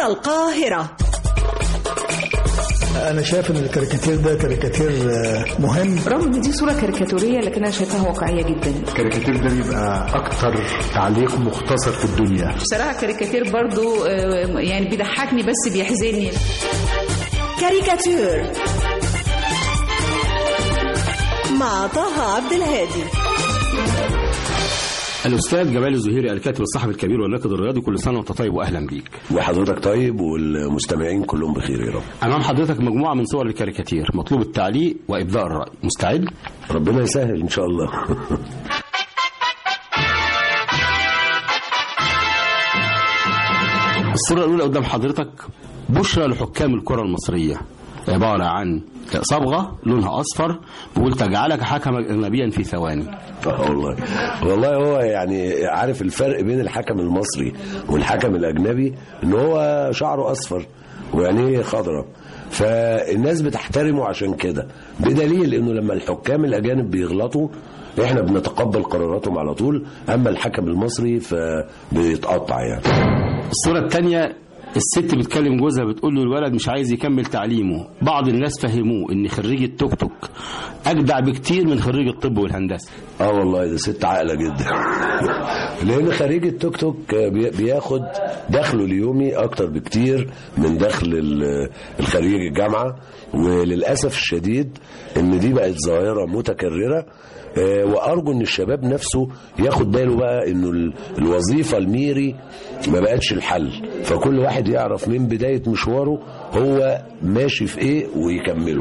القاهرة انا شايف ان الكاريكاتير ده كاريكاتير آه، مهم رغم ان دي صوره كاريكاتوريه لكن انا شايفاها واقعيه جدا الكاريكاتير ده بيبقى اكتر تعليق مختصر في الدنيا بصراحه كاريكاتير برضو آه، يعني بيضحكني بس بيحزنني كاريكاتير مع طه عبد الهادي الأستاذ جمال الزهيري الكاتب الصحفي الكبير والناقد الرياضي كل سنة وأنت طيب وأهلا بيك وحضرتك طيب والمستمعين كلهم بخير يا رب أمام حضرتك مجموعة من صور الكاريكاتير مطلوب التعليق وإبداء الرأي مستعد؟ ربنا يسهل ان شاء الله الصورة الأولى قدام حضرتك بشرى لحكام الكرة المصرية عبارة عن صبغة لونها أصفر بيقول تجعلك حكما أجنبيا في ثواني آه والله والله هو يعني عارف الفرق بين الحكم المصري والحكم الاجنبي ان هو شعره اصفر وعينيه خضراء فالناس بتحترمه عشان كده بدليل انه لما الحكام الاجانب بيغلطوا احنا بنتقبل قراراتهم على طول اما الحكم المصري فبيتقطع يعني الصورة الثانية الست بتكلم جوزها بتقول له الولد مش عايز يكمل تعليمه بعض الناس فهموه ان خريج التوك توك اجدع بكتير من خريج الطب والهندسه اه والله ده ست عاقله جدا لان خريج التوك توك بي- بياخد دخله اليومي اكتر بكتير من دخل ال- الخريج الجامعه وللاسف الشديد ان دي بقت ظاهره متكرره آه، وارجو ان الشباب نفسه ياخد باله بقى انه ال- الوظيفه الميري ما بقتش الحل فكل واحد يعرف من بدايه مشواره هو ماشي في ايه ويكمله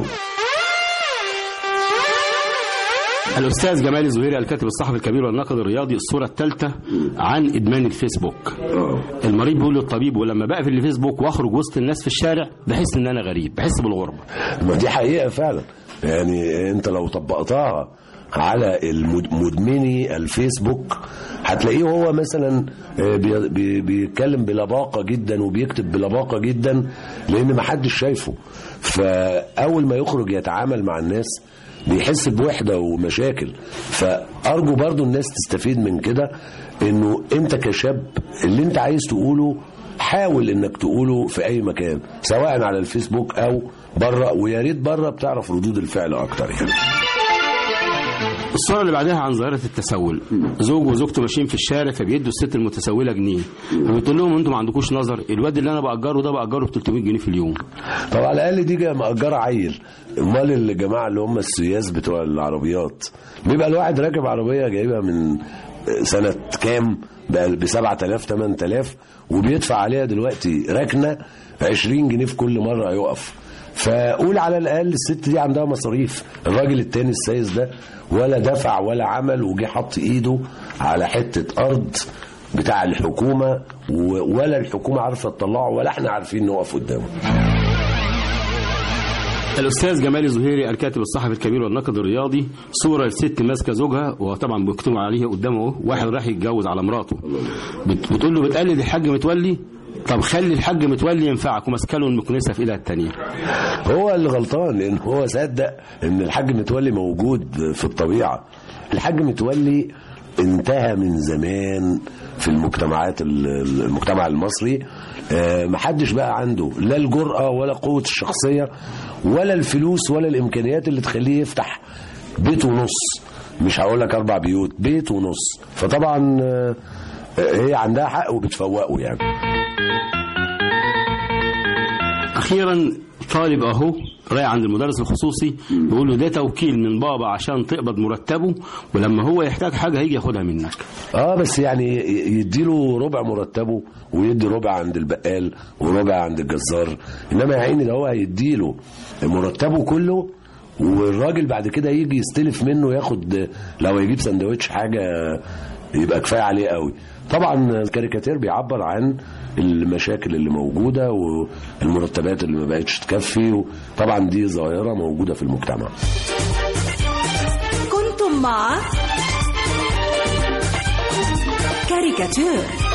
الاستاذ جمال الزهيري الكاتب الصحفي الكبير والناقد الرياضي الصوره الثالثه عن ادمان الفيسبوك المريض بيقول للطبيب ولما بقفل الفيسبوك واخرج وسط الناس في الشارع بحس ان انا غريب بحس بالغربه ما دي حقيقة فعلا يعني انت لو طبقتها على المد- مدمني الفيسبوك هتلاقيه هو مثلا آه، بي- بي- بيتكلم بلباقة جدا وبيكتب بلباقة جدا لان محدش شايفه فاول ما يخرج يتعامل مع الناس بيحس بوحدة ومشاكل فأرجو برضو الناس تستفيد من كده انه انت كشاب اللي انت عايز تقوله حاول انك تقوله في اي مكان سواء على الفيسبوك او بره ويا ريت بره بتعرف ردود الفعل اكتر يعني الصورة اللي بعدها عن ظاهرة التسول زوج وزوجته ماشيين في الشارع فبيدوا الست المتسولة جنيه وبتقول لهم انتوا ما عندكوش نظر الواد اللي انا بأجره ده بأجره ب 300 جنيه في اليوم طب على الاقل دي جا- مأجرة عيل امال الجماعه اللي هم السياس بتوع العربيات بيبقى الواحد راكب عربيه جايبها من سنه كام ب 7000 8000 وبيدفع عليها دلوقتي ركنه 20 جنيه في كل مره يقف فقول على الاقل الست دي عندها مصاريف الراجل التاني السايس ده ولا دفع ولا عمل وجه حط ايده على حته ارض بتاع الحكومه و- ولا الحكومه عارفه تطلعه ولا احنا عارفين نقف قدامه الأستاذ جمال الزهيري الكاتب الصحفي الكبير والناقد الرياضي صورة الست ماسكة زوجها وطبعا بيكتبوا عليه قدامه اهو واحد راح يتجوز على مراته بت- بتقول له بتقلد الحاج متولي طب خلي الحاج متولي ينفعك وماسكه له المكنسه في ايدها الثانيه هو اللي غلطان لان هو صدق ان الحاج متولي موجود في الطبيعه الحاج متولي انتهى من زمان في المجتمعات ال- المجتمع المصري آه، محدش بقى عنده لا الجرأة ولا قوة الشخصية ولا الفلوس ولا الإمكانيات اللي تخليه يفتح بيت ونص مش هقول لك أربع بيوت بيت ونص فطبعا آه، هي عندها حق وبتفوقه يعني اخيرا طالب اهو رايح عند المدرس الخصوصي بيقول له ده توكيل من بابا عشان تقبض مرتبه ولما هو يحتاج حاجه هيجي ياخدها منك اه بس يعني يديله ربع مرتبه ويدي ربع عند البقال وربع عند الجزار انما يا عيني ده هو هيديله مرتبه كله والراجل بعد كده يجي يستلف منه ياخد لو يجيب سندوتش حاجه يبقى كفايه عليه قوي طبعا الكاريكاتير بيعبر عن المشاكل اللي موجوده والمرتبات اللي ما بقتش تكفي طبعا دي ظاهره موجوده في المجتمع كنتم مع كاريكاتير